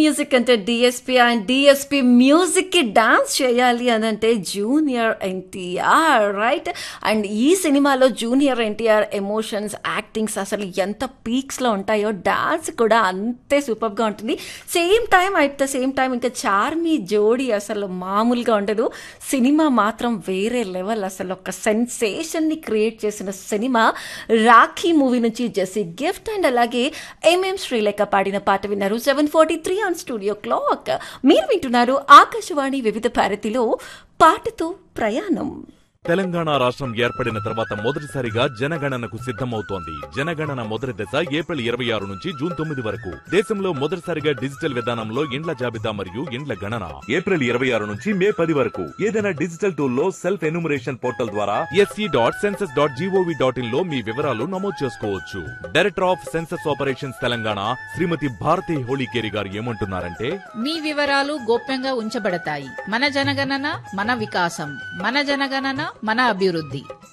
music అంటే DSP and DSP music కి dance చేయాలి అని అంటే జూనియర్ ఎన్టీఆర్ రైట్ అండ్ ఈ సినిమాలో జూనియర్ ఎన్టీఆర్ ఎమోషన్స్ యాక్టింగ్స్ అసలు ఎంత పీక్స్ లో ఉంటాయో డాన్స్ కూడా అంతే సూపర్ గా ఉంటుంది same time at the same time ఇంకా చార్మీ జోడీ అసలు మామూలుగా ఉండదు సినిమా మాత్రం వేరే లెవెల్ అసలు ఒక సెన్సేషన్ ని క్రియేట్ చేసిన సినిమా రాఖీ మూవీ నుంచి జెసి గిఫ్ట్ అండ్ అలాగే ఎంఎం శ్రీలేఖ పాడిన పాట విన్నారు seven forty three on studio clock మీరు వింటున్నారు ఆకాశవాణి వివిధ భారతిలో పాటతో ప్రయాణం తెలంగాణ రాష్ట్రం ఏర్పడిన తర్వాత మొదటిసారిగా జనగణనకు సిద్ధమవుతోంది జనగణన మొదటి దశ ఏప్రిల్ ఇరవై ఆరు నుంచి జూన్ తొమ్మిది వరకు దేశంలో మొదటిసారిగా డిజిటల్ విధానంలో ఇండ్ల జాబితా మరియు ఇండ్ల గణన ఏప్రిల్ ఇరవై ఆరు నుంచి మే పది వరకు ఏదైనా డిజిటల్ టూల్ లో సెల్ఫ్ ఎన్యూమరేషన్ పోర్టల్ ద్వారా SE dot census dot G O V dot in లో మీ వివరాలు నమోదు చేసుకోవచ్చు director of census operations Telangana Shrimati Bharati Holikeri గారు ఏమంటున్నారంటే మీ వివరాలు గోప్యంగా ఉంచబడతాయి మన జనగణన మన వికాసం మన జనగణన మన అభివృద్ధి